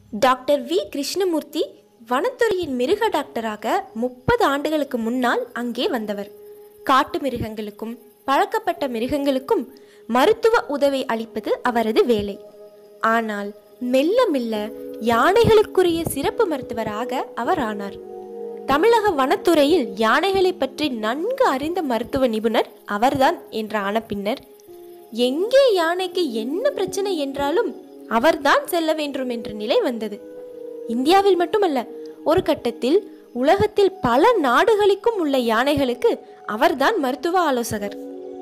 doctor V Krishnamurthy வனத்துறையின் மிருக டாக்டராக முப்பது ஆண்டுகளுக்கு முன்னால் அங்கே வந்தவர் காட்டு மிருகங்களுக்கும் பழக்கப்பட்ட மிருகங்களுக்கும் மருத்துவ உதவி அளிப்பது அவரது வேலை ஆனால் மெல்ல மெல்ல யானைகளுக்குரிய சிறப்பு மருத்துவராக அவர் ஆனார் தமிழக வனத்துறையில் யானைகளை பற்றி நன்கு அறிந்த மருத்துவ நிபுணர் அவர்தான் என்ற ஆன பின்னர் எங்கே யானைக்கு என்ன பிரச்சனை என்றாலும் அவர்தான் செல்ல வேண்டும் என்ற நிலை வந்தது இந்தியாவில் மட்டுமல்ல ஒரு கட்டத்தில் உலகத்தில் பல நாடுகளுக்கும் உள்ள யானைகளுக்கு அவர்தான் மருத்துவ ஆலோசகர்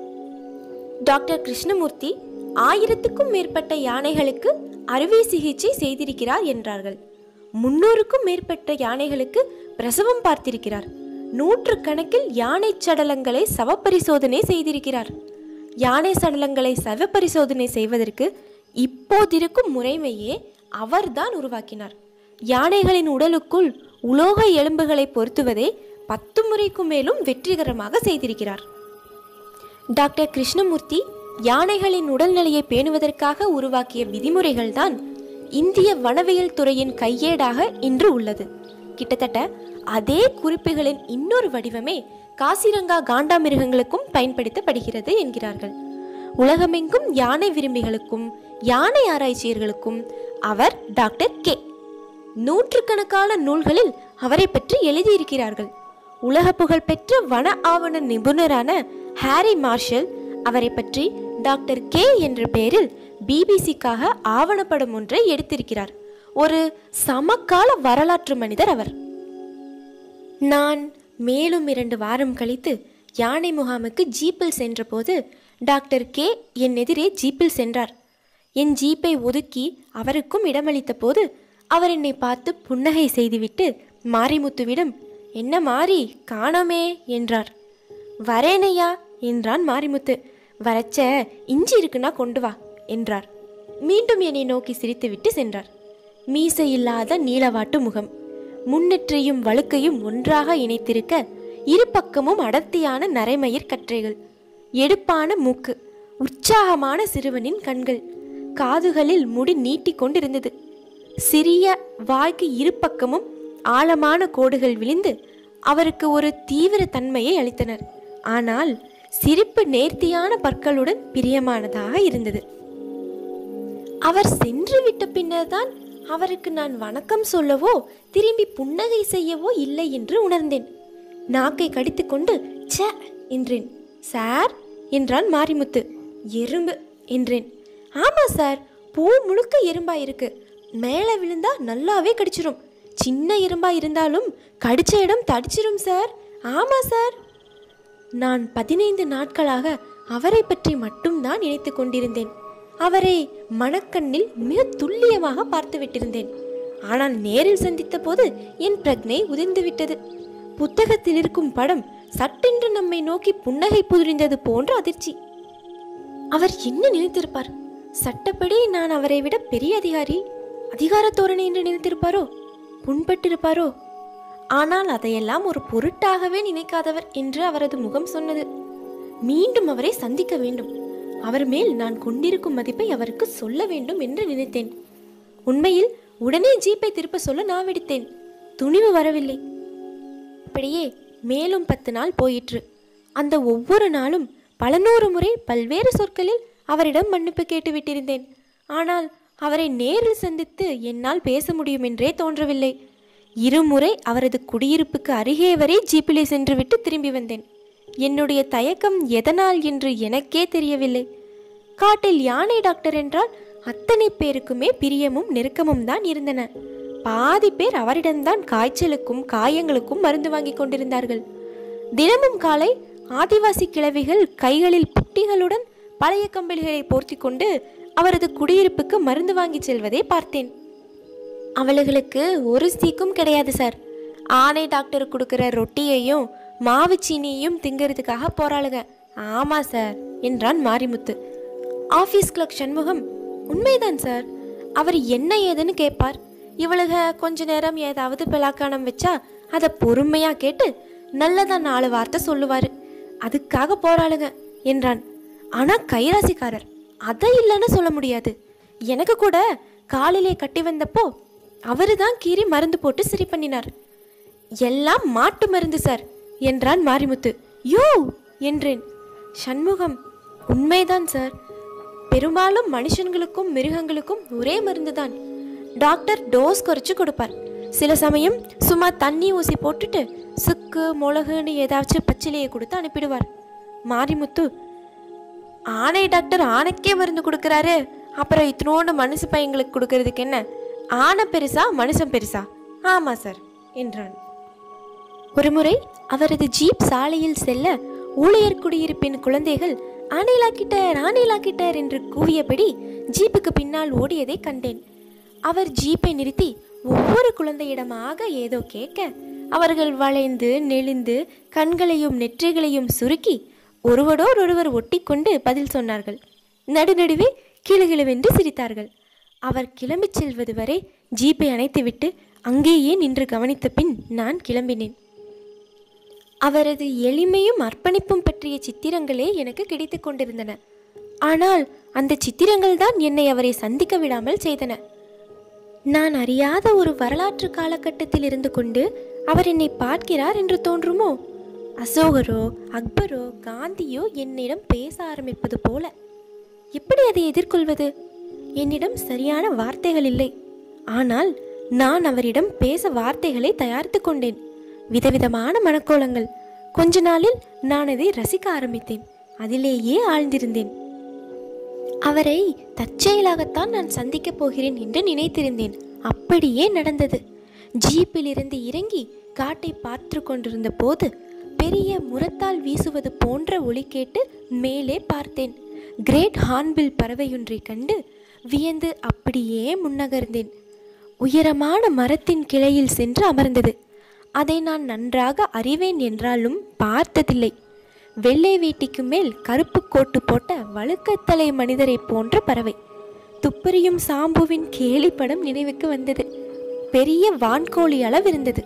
டாக்டர் கிருஷ்ணமூர்த்தி ஆயிரத்துக்கும் மேற்பட்ட யானைகளுக்கு அறுவை சிகிச்சை செய்திருக்கிறார் என்றார்கள் முன்னூறுக்கும் மேற்பட்ட யானைகளுக்கு பிரசவம் பார்த்திருக்கிறார் நூற்று கணக்கில் யானை சடலங்களை சவப்பரிசோதனை செய்திருக்கிறார் யானை சடலங்களை சவப்பரிசோதனை செய்வதற்கு இப்போதிருக்கும் முறைமையே அவர்தான் உருவாக்கினார் யானைகளின் உடலுக்குள் உலோக எலும்புகளை பொருத்துவதை பத்து முறைக்கும் மேலும் வெற்றிகரமாக செய்திருக்கிறார் டாக்டர் கிருஷ்ணமூர்த்தி யானைகளின் உடல்நிலையை பேணுவதற்காக உருவாக்கிய விதிமுறைகள்தான் இந்திய வனவியல் துறையின் கையேடாக இன்று உள்ளது கிட்டத்தட்ட அதே குறிப்புகளின் இன்னொரு வடிவமே காசிரங்கா காண்டாமிருகங்களுக்கும் பயன்படுத்தப்படுகிறது என்கிறார்கள் உலகமெங்கும் யானை விரும்பிகளுக்கும் யானை ஆராய்ச்சியர்களுக்கும் அவர் டாக்டர் கே நூற்றுக்கணக்கான நூல்களில் அவரை பற்றி எழுதியிருக்கிறார்கள் உலக புகழ்பெற்ற வன ஆவண நிபுணரான ஹாரி மார்ஷல் அவரை பற்றி டாக்டர் கே என்ற பெயரில் பிபிசிக்காக ஆவணப்படம் ஒன்றை எடுத்திருக்கிறார் ஒரு சமகால வரலாற்று மனிதர் அவர் நான் மேலும் இரண்டு வாரம் கழித்து யானை முகாமுக்கு ஜீப்பில் சென்றபோது டாக்டர் கே என் எதிரே ஜீப்பில் சென்றார் என் ஜீப்பை ஒதுக்கி அவருக்கும் இடமளித்த போது அவர் என்னை பார்த்து புன்னகை செய்துவிட்டு மாரிமுத்துவிடம் என்ன மாறி காணோமே என்றார் வரேனையா என்றான் மாரிமுத்து வரச்ச இஞ்சி இருக்குன்னா கொண்டு வா என்றார் மீண்டும் என்னை நோக்கி சிரித்துவிட்டு சென்றார் மீசை இல்லாத நீலவாட்டு முகம் முன்னெற்றையும் வழுக்கையும் ஒன்றாக இணைத்திருக்க இரு பக்கமும் அடர்த்தியான நரைமயிர் கற்றைகள் எடுப்பான மூக்கு உற்சாகமான சிறுவனின் கண்கள் காதுகளில் முடி நீட்டிக் கொண்டிருந்தது சிறிய வாய்க்கு இரு பக்கமும் ஆழமான கோடுகள் விழிந்து அவருக்கு ஒரு தீவிர தன்மையை அளித்தனர் ஆனால் சிரிப்பு நேர்த்தியான பற்களுடன் பிரியமானதாக இருந்தது அவர் சென்று விட்ட பின்னர்தான் அவருக்கு நான் வணக்கம் சொல்லவோ திரும்பி புன்னகை செய்யவோ இல்லை என்று உணர்ந்தேன் நாக்கை கடித்துக்கொண்டு ச்ச என்றேன் சார் என்றான் மாரிமுத்து எறும்பு என்றேன் ஆமா சார் பூ முழுக்க எறும்பா இருக்கு மேலே விழுந்தா நல்லாவே கடிச்சிரும் சின்ன எறும்பா இருந்தாலும் கடிச்ச இடம் தடிச்சிரும் சார் ஆமா சார் நான் பதினைந்து நாட்களாக அவரை பற்றி மட்டும்தான் நினைத்து கொண்டிருந்தேன் அவரை மனக்கண்ணில் மிக துல்லியமாக பார்த்து விட்டிருந்தேன் ஆனால் நேரில் சந்தித்த போது என் பிரக்னை உதிர்ந்து விட்டது புத்தகத்தில் இருக்கும் படம் சட்டென்று நம்மை நோக்கி புன்னகை புரிந்தது போன்ற அதிர்ச்சி அவர் என்ன நினைத்திருப்பார் சட்டப்படி நான் அவரை விட பெரிய அதிகாரி அதிகார தோரணை என்று நினைத்திருப்பாரோ புண்பட்டிருப்பாரோ ஆனால் அதையெல்லாம் ஒரு பொருட்டாகவே நினைக்காதவர் என்று அவரது முகம் சொன்னது மீண்டும் அவரை சந்திக்க வேண்டும் அவர் மேல் நான் கொண்டிருக்கும் மதிப்பை அவருக்கு சொல்ல வேண்டும் என்று நினைத்தேன் உண்மையில் உடனே ஜீப்பை திருப்ப சொல்ல நாவெடுத்தேன் துணிவு வரவில்லை அப்படியே மேலும் பத்து நாள் போயிற்று அந்த ஒவ்வொரு நாளும் பல நூறு முறை பல்வேறு சொற்களில் அவரிடம் மன்னிப்பு கேட்டு விட்டிருந்தேன் ஆனால் அவரை நேரில் சந்தித்து என்னால் பேச முடியும் என்றே தோன்றவில்லை இருமுறை அவரது குடியிருப்புக்கு அருகே வரை ஜீப்பிலே சென்றுவிட்டு திரும்பி வந்தேன் என்னுடைய தயக்கம் எதனால் என்று எனக்கே தெரியவில்லை காட்டில் யானை டாக்டர் என்றால் அத்தனை பேருக்குமே பிரியமும் நெருக்கமும் தான் இருந்தன பாதி பேர் அவரிடம்தான் காய்ச்சலுக்கும் காயங்களுக்கும் மருந்து வாங்கி கொண்டிருந்தார்கள் தினமும் காலை ஆதிவாசி கிழவிகள் கைகளில் புட்டிகளுடன் பழைய கம்பளிகளை போர்த்தி கொண்டு அவரது குடியிருப்புக்கு மருந்து வாங்கி செல்வதை பார்த்தேன் அவளுகளுக்கு ஒரு சீக்கும் கிடையாது சார் ஆனை டாக்டர் கொடுக்குற ரொட்டியையும் மாவு சீனியையும் திங்கிறதுக்காக போறாளுங்க ஆமா சார் என்றான் மாரிமுத்து ஆபீஸ் கிளர்க் சண்முகம் உண்மைதான் சார் அவர் என்ன ஏதுன்னு கேட்பார் இவளுக கொஞ்ச நேரம் ஏதாவது பிளாக்கானம் வச்சா அதை பொறுமையா கேட்டு நல்லதா நாலு வார்த்தை சொல்லுவாரு அதுக்காக போறாளுங்க என்றான் ஆனா கைராசிக்காரர் அதை இல்லைன்னு சொல்ல முடியாது எனக்கு கூட காலிலே கட்டி வந்தப்போ அவரு தான் கீறி மருந்து போட்டு சரி பண்ணினார் எல்லாம் மாட்டு மருந்து சார் என்றான் மாரிமுத்து யோ என்றேன் சண்முகம் உண்மைதான் சார் பெரும்பாலும் மனுஷங்களுக்கும் மிருகங்களுக்கும் ஒரே மருந்து தான் டாக்டர் டோஸ் குறைச்சு கொடுப்பார் சில சமயம் சும்மா தண்ணி ஊசி போட்டுட்டு சுக்கு மிளகுன்னு ஏதாச்சும் பச்சிலையை கொடுத்து அனுப்பிடுவார் மாரிமுத்து ஆனை டாக்டர் ஆனைக்கே மருந்து கொடுக்கறாரு அப்புறம் இத்தினோண்டு மனுஷ பையங்களுக்கு கொடுக்கறதுக்கு என்ன ஆனை பெருசா மனுஷன் பெருசா ஆமா சார் என்றான் ஒருமுறை அவரது ஜீப் சாலையில் செல்ல ஊழியர் குடியிருப்பின் குழந்தைகள் ஆனைலாக்கிட்டர் ஆனைலாக்கிட்டர் என்று கூவியபடி ஜீப்புக்கு பின்னால் ஓடியதை கண்டேன் அவர் ஜீப்பை நிறுத்தி ஒவ்வொரு குழந்தையிடமாக ஏதோ கேட்க அவர்கள் வளைந்து நெளிந்து கண்களையும் நெற்றிகளையும் சுருக்கி ஒருவரோடு ஒருவர் ஒட்டிக்கொண்டு பதில் சொன்னார்கள் நடுநடுவே கிளுகிளுவென்று சிரித்தார்கள் அவர் கிளம்பிச் செல்வது வரை ஜீப்பை அணைத்துவிட்டு அங்கேயே நின்று கவனித்த பின் நான் கிளம்பினேன் அவரது எளிமையும் அர்ப்பணிப்பும் பற்றிய சித்திரங்களே எனக்கு கிடைத்துக் கொண்டிருந்தன ஆனால் அந்த சித்திரங்கள் தான் என்னை அவரை சந்திக்க விடாமல் செய்தன நான் அறியாத ஒரு வரலாற்று காலகட்டத்தில் இருந்து கொண்டு அவர் என்னை பார்க்கிறார் என்று தோன்றுமோ அசோகரோ அக்பரோ காந்தியோ என்னிடம் பேச ஆரம்பிப்பது போல எப்படி அதை எதிர்கொள்வது என்னிடம் சரியான வார்த்தைகள் இல்லை ஆனால் நான் அவரிடம் பேச வார்த்தைகளை தயாரித்து கொண்டேன் விதவிதமான மனக்கோலங்கள் கொஞ்ச நாளில் நான் அதை ரசிக்க ஆரம்பித்தேன் அதிலேயே ஆழ்ந்திருந்தேன் அவரை தற்செயலாகத்தான் நான் சந்திக்கப் போகிறேன் என்று நினைத்திருந்தேன் அப்படியே நடந்தது ஜீப்பில் இருந்து இறங்கி காட்டை பார்த்து கொண்டிருந்த போது பெரிய முரத்தால் வீசுவது போன்ற ஒலி கேட்டு மேலே பார்த்தேன் கிரேட் ஹார்ன்பில் பறவையொன்றை கண்டு வியந்து அப்படியே முன்னகர்ந்தேன் உயரமான மரத்தின் கிளையில் சென்று அமர்ந்தது அதை நான் நன்றாக அறிவேன் என்றாலும் பார்த்ததில்லை வெள்ளை வேட்டிக்கு மேல் கருப்பு கோட்டு போட்ட வழுக்கத்தலை மனிதரைப் போன்ற பறவை துப்பறியும் சாம்புவின் கேலி படம் நினைவுக்கு வந்தது பெரிய வான்கோழி அளவிருந்தது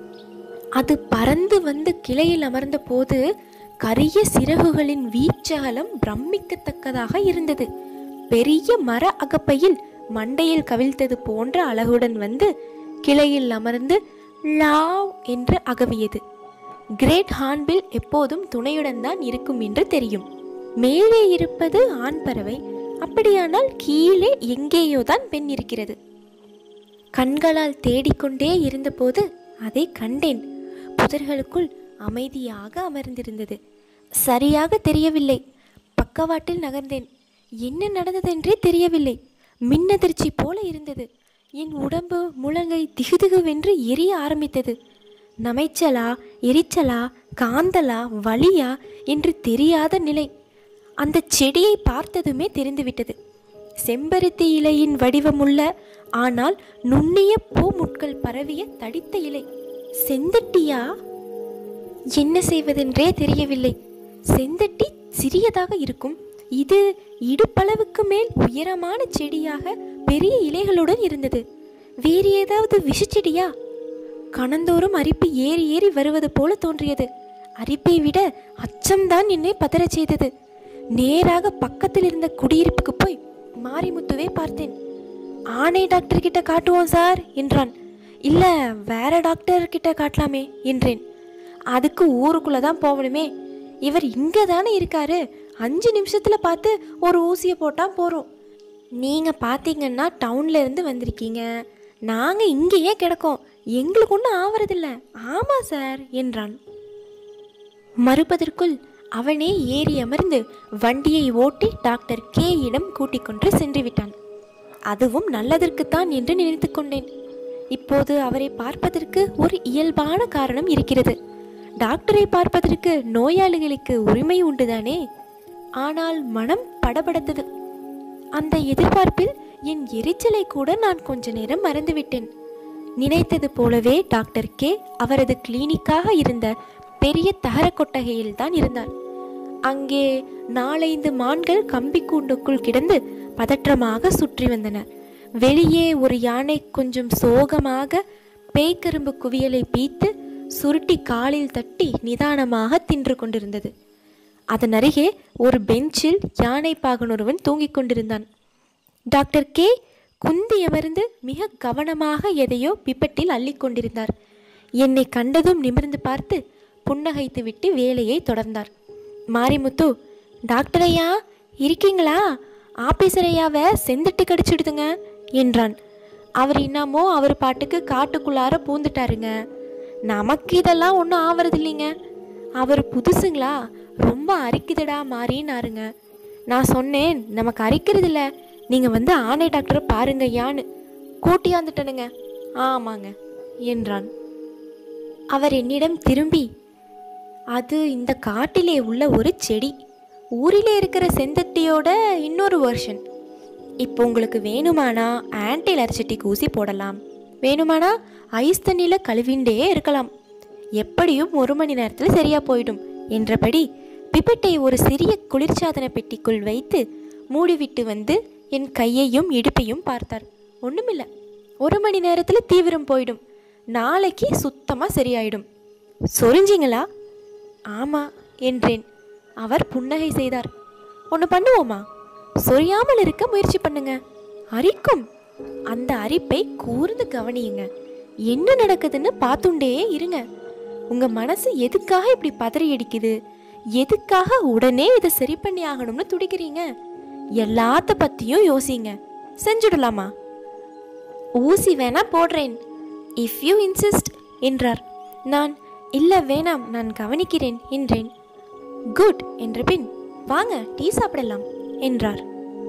அது பறந்து வந்து கிளையில் அமர்ந்த போது கரிய சிறகுகளின் வீச்சகலம் பிரமிக்கத்தக்கதாக இருந்தது பெரிய மர அகப்பையில் மண்டையில் கவிழ்த்தது போன்ற அழகுடன் வந்து கிளையில் அமர்ந்து லாவ் என்று அகவியது கிரேட் ஹார்ன்பில் எப்போதும் துணையுடன் தான் இருக்கும் என்று தெரியும் மேலே இருப்பது ஆண் பறவை அப்படியானால் கீழே எங்கேயோ தான் பெண் இருக்கிறது கண்களால் தேடிக்கொண்டே இருந்தபோது அதை கண்டேன் புதர்களுக்குள் அமைதியாக அமர்ந்திருந்தது சரியாக தெரியவில்லை பக்கவாட்டில் நகர்ந்தேன் என்ன நடந்ததென்றே தெரியவில்லை மின்னதிர்ச்சி போல இருந்தது என் உடம்பு முழங்கை திகுதிகுவென்று எரிய ஆரம்பித்தது நமைச்சலா எரிச்சலா காந்தலா வலியா என்று தெரியாத நிலை அந்த செடியை பார்த்ததுமே தெரிந்துவிட்டது செம்பருத்தி இலையின் வடிவமுள்ள ஆனால் நுண்ணிய பூமுட்கள் பரவிய தடித்த இலை செந்தட்டியா என்ன செய்வதென்றே தெரியவில்லை செந்தட்டி சிறியதாக இருக்கும் இது இடுப்பளவுக்கு மேல் உயரமான செடியாக பெரிய இலைகளுடன் இருந்தது வேறு ஏதாவது விஷச்செடியா கணந்தோறும் அரிப்பு ஏறி ஏறி வருவது போல தோன்றியது அரிப்பை விட அச்சம்தான் என்னை பதறச் செய்தது நேராக பக்கத்தில் இருந்த குடியிருப்புக்கு போய் மாரிமுத்துவை பார்த்தேன் ஆணை டாக்டர் கிட்ட காட்டுவோம் சார் என்றான் இல்ல வேற டாக்டர் கிட்ட காட்டலாமே என்றேன் அதுக்கு ஊருக்குள்ள தான் போகணுமே இவர் இங்க தானே இருக்காரு அஞ்சு நிமிஷத்துல பார்த்து ஒரு ஊசியை போட்டா போறோம் நீங்க பாத்தீங்கன்னா டவுன்ல இருந்து வந்திருக்கீங்க நாங்க இங்கேயே கிடக்கோம் எங்களுக்கு ஒன்றும் ஆவறதில்ல ஆமா சார் என்றான் மறுப்பதற்குள் அவனே ஏறி அமர்ந்து வண்டியை ஓட்டி டாக்டர் கே இடம் கூட்டிக் கொண்டு சென்று விட்டான் அதுவும் நல்லதற்குத்தான் என்று நினைத்து கொண்டேன் இப்போது அவரை பார்ப்பதற்கு ஒரு இயல்பான காரணம் இருக்கிறது டாக்டரை பார்ப்பதற்கு நோயாளிகளுக்கு உரிமை உண்டுதானே ஆனால் மனம் படபடத்தது அந்த எதிர்பார்ப்பில் என் எரிச்சலை கூட நான் கொஞ்ச நேரம் மறந்துவிட்டேன் நினைத்தது போலவே டாக்டர் கே அவரது கிளினிக்காக இருந்த பெரிய தகர கொட்டகையில் தான் இருந்தார் அங்கே நாலைந்து மான்கள் கம்பி கூண்டுக்குள் கிடந்து பதற்றமாக சுற்றி வந்தன வெளியே ஒரு யானை கொஞ்சம் சோகமாக பேய்க்கரும்பு குவியலை பீத்து சுருட்டி காலில் தட்டி நிதானமாக தின்று கொண்டிருந்தது அதன் அருகே ஒரு பெஞ்சில் யானை பாகன் ஒருவன் தூங்கிக் கொண்டிருந்தான் டாக்டர் கே குந்தி அமர்ந்து மிக கவனமாக எதையோ பிப்பட்டில் அள்ளிக் கொண்டிருந்தார் என்னை கண்டதும் நிமிர்ந்து பார்த்து புன்னகைத்து விட்டு வேலையை தொடர்ந்தார் மாரிமுத்து டாக்டர் ஐயா இருக்கீங்களா ஆபீசர் ஐயாவை செந்தட்டு கடிச்சிடுதுங்க என்றான் அவர் இன்னமோ அவர் பாட்டுக்கு காட்டுக்குள்ளார பூந்துட்டாருங்க நமக்கு இதெல்லாம் ஒன்றும் ஆவறது இல்லைங்க அவர் புதுசுங்களா ரொம்ப அரிக்குதுடா மாறினாருங்க நான் சொன்னேன் நமக்கு அரிக்கிறது இல்ல நீங்கள் வந்து ஆணை டாக்டரை பாருங்க யான்னு கூட்டியாந்துட்டனுங்க ஆமாங்க என்றான் அவர் என்னிடம் திரும்பி அது இந்த காட்டிலே உள்ள ஒரு செடி ஊரிலே இருக்கிற செந்தட்டியோட இன்னொரு வெர்ஷன் இப்போ உங்களுக்கு வேணுமானா ஆன்டி அலர்ஜெட்டிக் ஊசி போடலாம் வேணுமானா ஐஸ் தண்ணியில் கழுவிண்டே இருக்கலாம் எப்படியும் ஒரு மணி நேரத்தில் சரியா போயிடும் என்றபடி பிப்பட்டை ஒரு சிறிய குளிர்சாதன பெட்டிக்குள் வைத்து மூடிவிட்டு வந்து என் கையையும் இடுப்பையும் பார்த்தார் ஒன்றுமில்ல ஒரு மணி நேரத்தில் தீவிரம் போயிடும் நாளைக்கு சுத்தமாக சரியாயிடும் சொரிஞ்சிங்களா ஆமா என்றேன் அவர் புன்னகை செய்தார் ஒன்று பண்ணுவோமா சொரியாமல் இருக்க முயற்சி பண்ணுங்க அரிக்கும் அந்த அரிப்பை கூர்ந்து கவனியுங்க என்ன நடக்குதுன்னு பார்த்துண்டே இருங்க உங்க மனசு எதுக்காக இப்படி பதறி அடிக்குது எதுக்காக உடனே இதை சரி பண்ணி ஆகணும்னு துடிக்கிறீங்க எல்லாத்த பத்தியும் யோசிங்க செஞ்சுடலாமா ஊசி வேணா போடுறேன் இஃப் யூ இன்சிஸ்ட் என்றார் நான் இல்லை வேணாம் நான் கவனிக்கிறேன் என்றேன் குட் என்ற பின் வாங்க டீ சாப்பிடலாம் என்றார்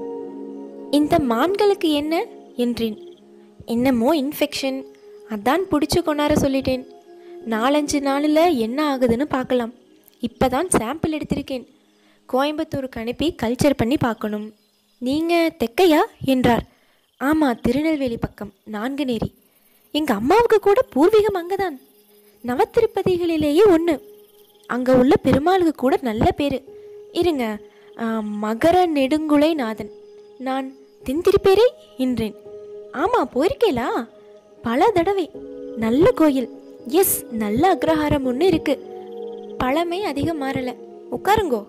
இந்த மான்களுக்கு என்ன என்றேன் என்னமோ இன்ஃபெக்ஷன் அதான் பிடிச்சி கொண்டார சொல்லிட்டேன் நாலஞ்சு நாளில் என்ன ஆகுதுன்னு பார்க்கலாம் இப்போதான் சாம்பிள் எடுத்திருக்கேன் கோயம்புத்தூருக்கு அனுப்பி கல்ச்சர் பண்ணி பார்க்கணும் நீங்கள் தெக்கையா என்றார் ஆமாம் திருநெல்வேலி பக்கம் நான்குநேரி எங்கள் அம்மாவுக்கு கூட பூர்வீகம் அங்கதான் நவத்திருப்பதிகளிலேயே ஒன்று அங்கே உள்ள பெருமாளுக்கு கூட நல்ல பேர் இருங்க ஆ, மகர நெடுங்குலை நாதன் நான் தென்திருப்பேரை என்றேன் ஆமாம் போயிருக்கேலா பல தடவை நல்ல கோயில் எஸ் நல்ல அக்ரஹாரம் ஒன்று இருக்கு பழமை அதிகம் மாறல உட்காருங்கோ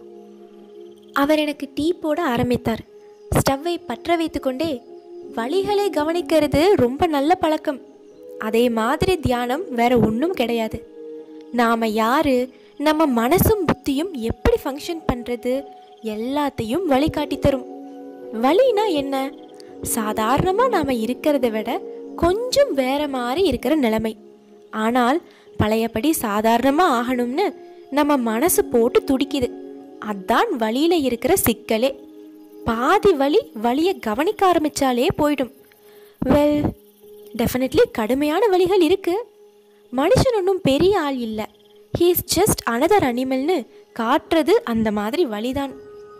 அவர் எனக்கு டீ போட ஆரம்பித்தார் ஸ்டவ்வை பற்ற வைத்துக்கொண்டே வழிகளை கவனிக்கிறது ரொம்ப நல்ல பழக்கம் அதே மாதிரி தியானம் வேற ஒன்றும் கிடையாது நாம யாரு நம்ம மனசும் புத்தியும் எப்படி ஃபங்க்ஷன் பண்றது எல்லாத்தையும் வழிகாட்டி தரும் வழினா என்ன சாதாரணமா நாம இருக்கிறத விட கொஞ்சம் வேற மாதிரி இருக்கிற நிலைமை ஆனால் பழையபடி சாதாரணமா ஆகணும்னு நம்ம மனசு போட்டு துடிக்குது அதான் வழியில இருக்கிற சிக்கலே பாதி வழி வழியை கவனிக்க ஆரம்பிச்சாலே போயிடும் வெல் டெஃபினெட்லி கடுமையான வழிகள் இருக்கு மனுஷன் ஒன்றும் பெரிய ஆள் இல்லை ஹீஸ் ஜஸ்ட் அனதர் அனிமல்னு காட்டுறது அந்த மாதிரி வழிதான்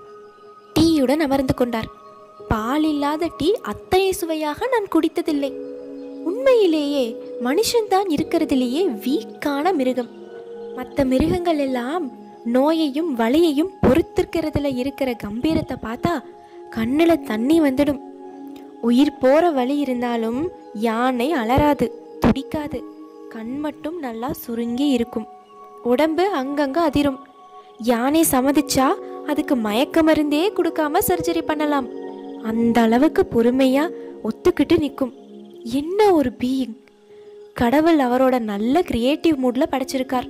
டீயுடன் அமர்ந்து கொண்டார் பால் இல்லாத டீ அத்தகைய சுவையாக நான் குடித்ததில்லை உண்மையிலேயே மனுஷன்தான் இருக்கிறதுலேயே வீக்கான மிருகம் மற்ற மிருகங்கள் எல்லாம் நோயையும் வலியையும் பொறுத்திருக்கிறதுல இருக்கிற கம்பீரத்தை பார்த்தா கண்ணில் தண்ணி வந்துடும் உயிர் போற வழி இருந்தாலும் யானை அலறாது துடிக்காது கண் மட்டும் நல்லா சுருங்கி இருக்கும் உடம்பு அங்கங்க அதிரும் யானை சம்மதிச்சா அதுக்கு மயக்க மருந்தே கொடுக்காம சர்ஜரி பண்ணலாம் அந்த அளவுக்கு பொறுமையா ஒத்துக்கிட்டு நிற்கும் என்ன ஒரு பீயிங் கடவுள் அவரோட நல்ல கிரியேட்டிவ் மூட்ல படைச்சிருக்கார்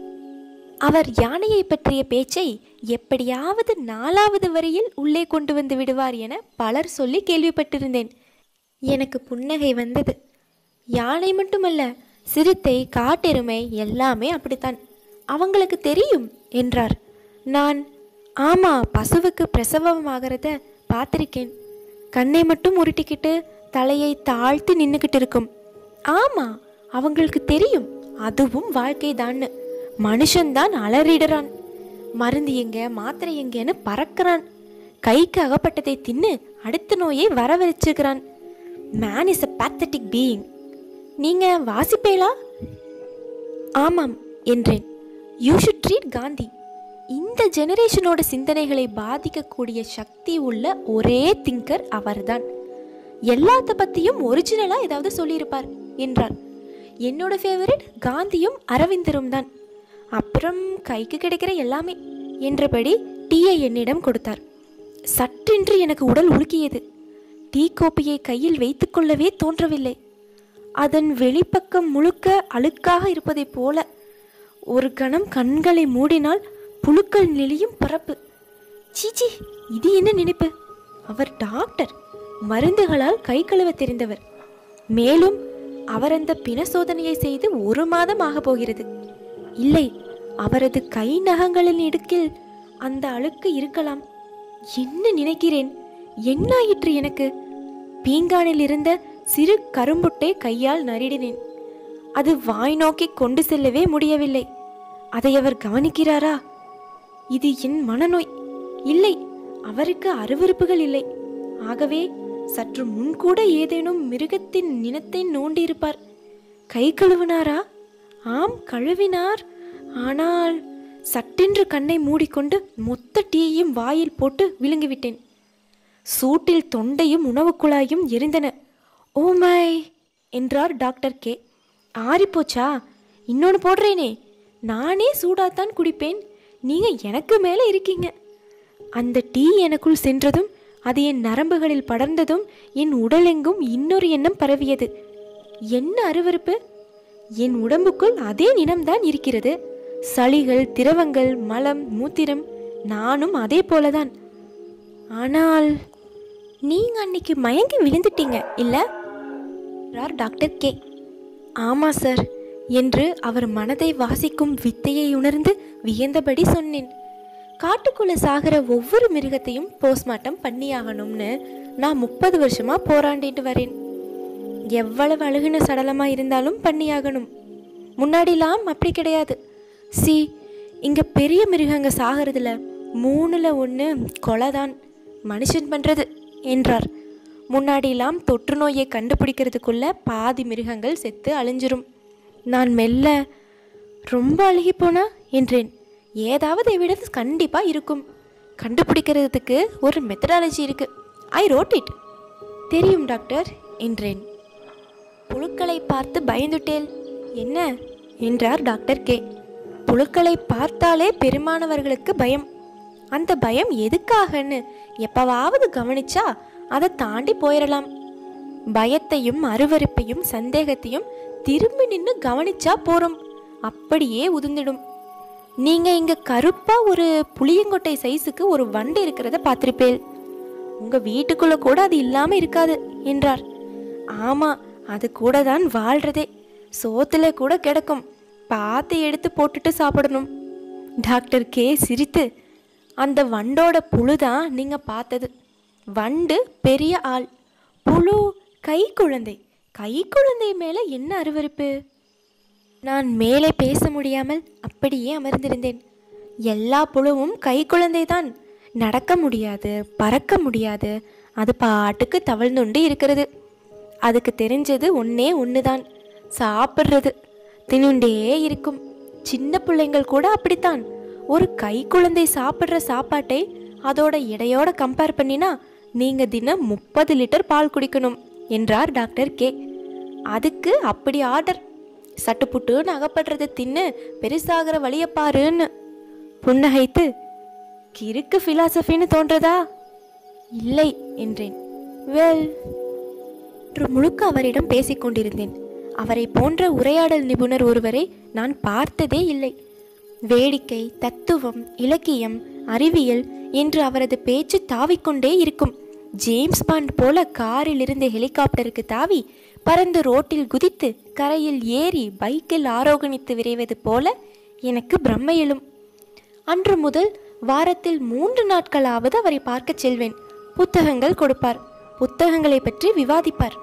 அவர் யானையை பற்றிய பேச்சை எப்படியாவது நாலாவது வரியில் உள்ளே கொண்டு வந்து விடுவார் என பலர் சொல்லி கேள்விப்பட்டிருந்தேன் எனக்கு புன்னகை வந்தது யானை மட்டுமல்ல சிறுத்தை காட்டெருமை எல்லாமே அப்படித்தான் அவங்களுக்கு தெரியும் என்றார் நான் ஆமா பசுவுக்கு பிரசவம் ஆகிறத பார்த்திருக்கேன் கண்ணை மட்டும் உருட்டிக்கிட்டு தலையை தாழ்த்தி நின்னுக்கிட்டு இருக்கும் ஆமா அவங்களுக்கு தெரியும் அதுவும் வாழ்க்கை தான்னு மனுஷன்தான் அலறிடுறான் மருந்து எங்க மாத்திரை எங்கன்னு பறக்கிறான் கைக்கு அகப்பட்டதை தின்னு அடுத்த நோயை வரவழைச்சுக்கிறான் man is a pathetic being நீங்க வாசிப்பேளா ஆமாம் என்றேன் யூ ஷுட் ட்ரீட் காந்தி இந்த ஜெனரேஷனோட சிந்தனைகளை பாதிக்கக்கூடிய சக்தி உள்ள ஒரே திங்கர் அவர்தான் எல்லாத்த பத்தியும் ஒரிஜினலா ஏதாவது சொல்லியிருப்பார் என்றார் என்னோட ஃபேவரட் காந்தியும் அரவிந்தரும் தான் அப்புறம் கைக்கு கிடைக்கிற எல்லாமே என்றபடி டீயை என்னிடம் கொடுத்தார் சற்றென்று எனக்கு உடல் உலுக்கியது டீ கோப்பையை கையில் வைத்துக்கொள்ளவே தோன்றவில்லை அதன் வெளிப்பக்கம் முழுக்க அழுக்காக இருப்பதைப் போல ஒரு கணம் கண்களை மூடினால் புழுக்கள் நெளியும் பரப்பு சீச்சி இது என்ன நினைப்பு அவர் டாக்டர் மருந்துகளால் கை கழுவ தெரிந்தவர் மேலும் அவர் அந்த பிண சோதனையை செய்து ஒரு மாதம் ஆக போகிறது இல்லை அவரது கை நகங்களின் இடுக்கில் அந்த அழுக்கு இருக்கலாம் என்ன நினைக்கிறேன் என்னாயிற்று எனக்கு பீங்கானில் இருந்த சிறு கரும்புட்டை கையால் நரிடினேன் அது வாய் நோக்கி கொண்டு செல்லவே முடியவில்லை அதை அவர் கவனிக்கிறாரா இது என் மனநோய் இல்லை அவருக்கு அருவருப்புகள் இல்லை ஆகவே சற்று முன்கூட ஏதேனும் மிருகத்தின் நினத்தை நோண்டியிருப்பார் கை கழுவினாரா ஆம் கழுவினார் ஆனால் சட்டென்று கண்ணை மூடிக்கொண்டு மொத்த டீயையும் வாயில் போட்டு விழுங்கிவிட்டேன் சூட்டில் தொண்டையும் உணவுக் குழாயும் எரிந்தன ஓ மை என்றார் டாக்டர் கே ஆறிப்போச்சா இன்னொன்று போடுறேனே நானே சூடாத்தான் குடிப்பேன் நீங்க எனக்கு மேலே இருக்கீங்க அந்த டீ எனக்குள் சென்றதும் அது என் நரம்புகளில் படர்ந்ததும் என் உடலெங்கும் இன்னொரு எண்ணம் பரவியது என்ன அருவருப்பு என் உடம்புக்குள் அதே நினம்தான் இருக்கிறது சளிகள் திரவங்கள் மலம் மூத்திரம் நானும் அதே போலதான் ஆனால் நீங்க அன்னைக்கு மயங்கி விழுந்துட்டீங்க இல்ல என்றார் டாக்டர் கே ஆமா சார் என்று அவர் மனதை வாசிக்கும் வித்தையை உணர்ந்து வியந்தபடி சொன்னேன் காட்டுக்குள்ள சாகிற ஒவ்வொரு மிருகத்தையும் போஸ்ட்மார்ட்டம் பண்ணியாகணும்னு நான் முப்பது வருஷமா போராண்டிட்டு வரேன் எவ்வளவு அழுகின சடலமா இருந்தாலும் பண்ணியாகணும் முன்னாடிலாம் அப்படி கிடையாது சி இங்க பெரிய மிருகங்க சாகிறதுல மூணுல ஒன்று கொலைதான் மனுஷன் பண்றது என்றார் முன்னாடிலாம் தொற்று நோயை கண்டுபிடிக்கிறதுக்குள்ள பாதி மிருகங்கள் செத்து அழிஞ்சிரும் நான் மெல்ல ரொம்ப அழுகி போனா என்றேன் ஏதாவது எவிடன்ஸ் கண்டிப்பாக இருக்கும் கண்டுபிடிக்கிறதுக்கு ஒரு மெத்தடாலஜி இருக்கு ஐ ரோட் இட் தெரியும் டாக்டர் என்றேன் புழுக்களை பார்த்து பயந்துட்டேன் என்ன என்றார் டாக்டர் கே புழுக்களை பார்த்தாலே பெருமானவர்களுக்கு பயம் அந்த பயம் எதுக்காகன்னு எப்பவாவது கவனிச்சா அதை தாண்டி போயிடலாம் பயத்தையும் அருவருப்பையும் சந்தேகத்தையும் திரும்பி நின்று கவனிச்சா போறோம் அப்படியே உதிர்ந்துடும் நீங்க இங்க கருப்பா ஒரு புளியங்கொட்டை சைஸுக்கு ஒரு வண்டு இருக்கிறத பார்த்திருப்பேன் உங்க வீட்டுக்குள்ள கூட அது இல்லாம இருக்காது என்றார் ஆமா அது கூட தான் வாழ்றதே சோத்துல கூட கிடக்கும் பார்த்து எடுத்து போட்டுட்டு சாப்பிடணும் டாக்டர் கே சிரித்து அந்த வண்டோட புழு தான் நீங்க பார்த்தது வண்டு பெரிய ஆள் புழு கை குழந்தை கை குழந்தை மேல என்ன அருவருப்பு நான் மேலே பேச முடியாமல் அப்படியே அமர்ந்திருந்தேன் எல்லா புழுவும் கை குழந்தைதான் நடக்க முடியாது பறக்க முடியாது அது பாட்டுக்கு தவழ்ந்துண்டு இருக்கிறது அதுக்கு தெரிஞ்சது ஒன்னே ஒண்ணுதான் சாப்பிட்றது தின்னுண்டே இருக்கும் சின்ன பிள்ளைங்கள் கூட அப்படித்தான் ஒரு கை குழந்தை சாப்பிட்ற சாப்பாட்டை அதோட எடையோட கம்பேர் பண்ணினா நீங்க தினம் முப்பது லிட்டர் பால் குடிக்கணும் என்றார் டாக்டர் கே அதுக்கு அப்படி ஆர்டர் சட்டுப்புட்டுன்னு அகப்படுறதை தின்னு பெருசாகிற வழிய பாருன்னு புன்னகைத்து கிறுக்கு பிலாசபின்னு தோன்றதா இல்லை என்றேன் வெல் என்று முழுக்க அவரிடம் பேசிக் கொண்டிருந்தேன் அவரை போன்ற உரையாடல் நிபுணர் ஒருவரை நான் பார்த்ததே இல்லை வேடிக்கை தத்துவம் இலக்கியம் அறிவியல் என்று அவரது பேச்சு தாவிக்கொண்டே இருக்கும் ஜேம்ஸ் பாண்ட் போல காரில் இருந்து ஹெலிகாப்டருக்கு தாவி பறந்து ரோட்டில் குதித்து கரையில் ஏறி பைக்கில் ஆரோகணித்து விரைவது போல எனக்கு பிரம்மை எழும் அன்று முதல் வாரத்தில் மூன்று நாட்களாவது அவரை பார்க்கச் செல்வேன் புத்தகங்கள் கொடுப்பார் புத்தகங்களை பற்றி விவாதிப்பார்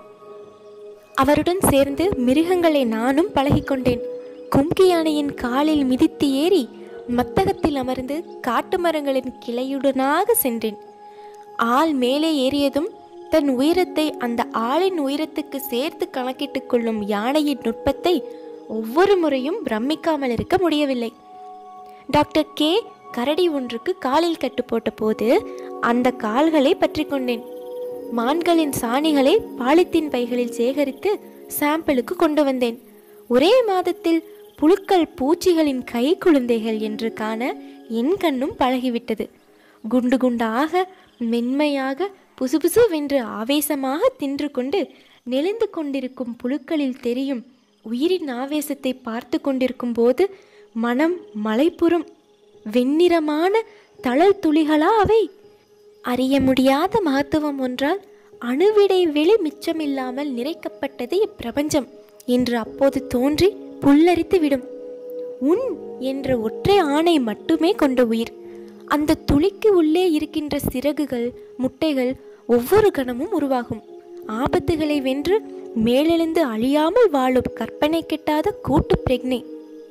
அவருடன் சேர்ந்து மிருகங்களை நானும் பழகிக்கொண்டேன் கும்கி யானையின் காலில் மிதித்து ஏறி மத்தகத்தில் அமர்ந்து காட்டு மரங்களின் கிளையுடனாக சென்றேன் ஆள் மேலே ஏறியதும் தன் உயரத்தை அந்த ஆளின் உயரத்துக்கு சேர்த்து கணக்கிட்டுக் கொள்ளும் யானையின் நுட்பத்தை ஒவ்வொரு முறையும் பிரமிக்காமல் இருக்க முடியவில்லை டாக்டர் கே கரடி ஒன்றுக்கு காலில் கட்டு போட்ட போது அந்த கால்களை பற்றி கொண்டேன் மான்களின் சாணிகளை பாலித்தீன் பைகளில் சேகரித்து சாம்பிளுக்கு கொண்டு வந்தேன் ஒரே மாதத்தில் புழுக்கள் பூச்சிகளின் கை குழந்தைகள் என்று காண என் கண்ணும் பழகிவிட்டது குண்டு குண்டாக மென்மையாக புசுபுசுவென்று ஆவேசமாக தின்று கொண்டு நெளிந்து கொண்டிருக்கும் புழுக்களில் தெரியும் உயிரின் ஆவேசத்தை பார்த்து கொண்டிருக்கும் போது மனம் மலைப்புறம் வெண்ணிறமான தழல் துளிகளா அவை அறிய முடியாத மகத்துவம் ஒன்றால் அணுவிடை வெளி மிச்சமில்லாமல் நிறைக்கப்பட்டது இப்பிரபஞ்சம் என்று அப்போது தோன்றி புல்லரித்து விடும் உன் என்ற ஒற்றை ஆணை மட்டுமே கொண்ட உயிர் அந்த துளிக்கு உள்ளே இருக்கின்ற சிறகுகள் முட்டைகள் ஒவ்வொரு கணமும் உருவாகும் ஆபத்துகளை வென்று மேலெழுந்து அழியாமல் வாழும் கற்பனை கெட்டாத கூட்டு பிரக்னை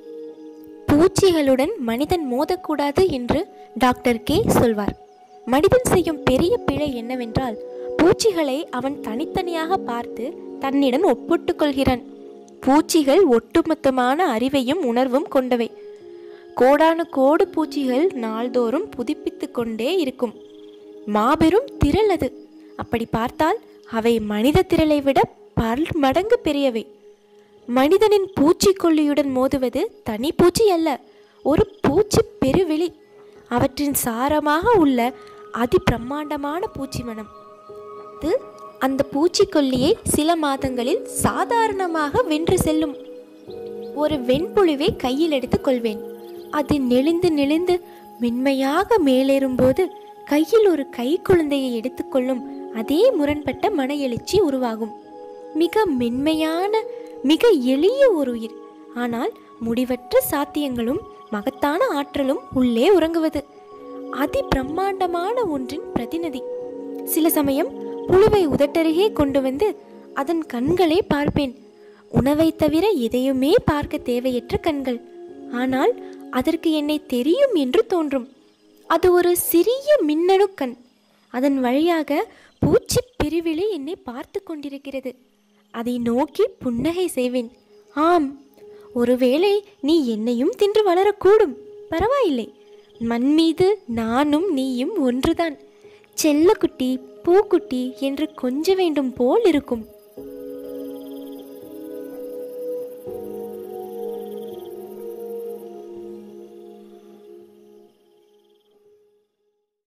பூச்சிகளுடன் மனிதன் மோதக்கூடாது என்று டாக்டர் கே சொல்வார் மனிதன் செய்யும் பெரிய பிழை என்னவென்றால் பூச்சிகளை அவன் தனித்தனியாக பார்த்து தன்னிடம் ஒப்பிட்டுக் கொள்கிறான் பூச்சிகள் ஒட்டுமொத்தமான அறிவையும் உணர்வும் கொண்டவை கோடானு கோடு பூச்சிகள் நாள்தோறும் புதுப்பித்துக் கொண்டே இருக்கும் மாபெரும் திரள் அது அப்படி பார்த்தால் அவை மனித திரளை விட பல் மடங்கு பெரியவை மனிதனின் பூச்சிக்கொல்லியுடன் மோதுவது தனி பூச்சி அல்ல ஒரு பூச்சி பெருவெளி அவற்றின் சாரமாக உள்ள அதி பிரம்மாண்டமான பூச்சி மனம் அது அந்த பூச்சிக்கொல்லியை சில மாதங்களில் சாதாரணமாக வென்று செல்லும் ஒரு வெண்புழுவை கையில் எடுத்துக் கொள்வேன் அது நெளிந்து நெளிந்து மென்மையாக மேலேறும்போது கையில் ஒரு கை குழந்தையை எடுத்துக்கொள்ளும் அதே முரண்பட்ட மன எழுச்சி உருவாகும் மிக மென்மையான மிக எளிய ஒரு உயிர் ஆனால் முடிவற்ற சாத்தியங்களும் மகத்தான ஆற்றலும் உள்ளே உறங்குவது அதி பிரம்மாண்டமான ஒன்றின் பிரதிநிதி சில சமயம் புழுவை உதட்டருகே கொண்டு வந்து அதன் கண்களை பார்ப்பேன் உணவை தவிர எதையுமே பார்க்க தேவையற்ற கண்கள் ஆனால் அதற்கு என்னை தெரியும் என்று தோன்றும் அது ஒரு சிறிய மின்னணு கண் அதன் வழியாக பூச்சி பிரிவிழி என்னை பார்த்து கொண்டிருக்கிறது அதை நோக்கி புன்னகை செய்வேன் ஆம் ஒருவேளை நீ என்னையும் தின்று வளரக்கூடும் பரவாயில்லை மண் மீது நானும் நீயும் ஒன்றுதான் செல்லக்குட்டி பூக்குட்டி என்று கொஞ்ச வேண்டும் போல் இருக்கும்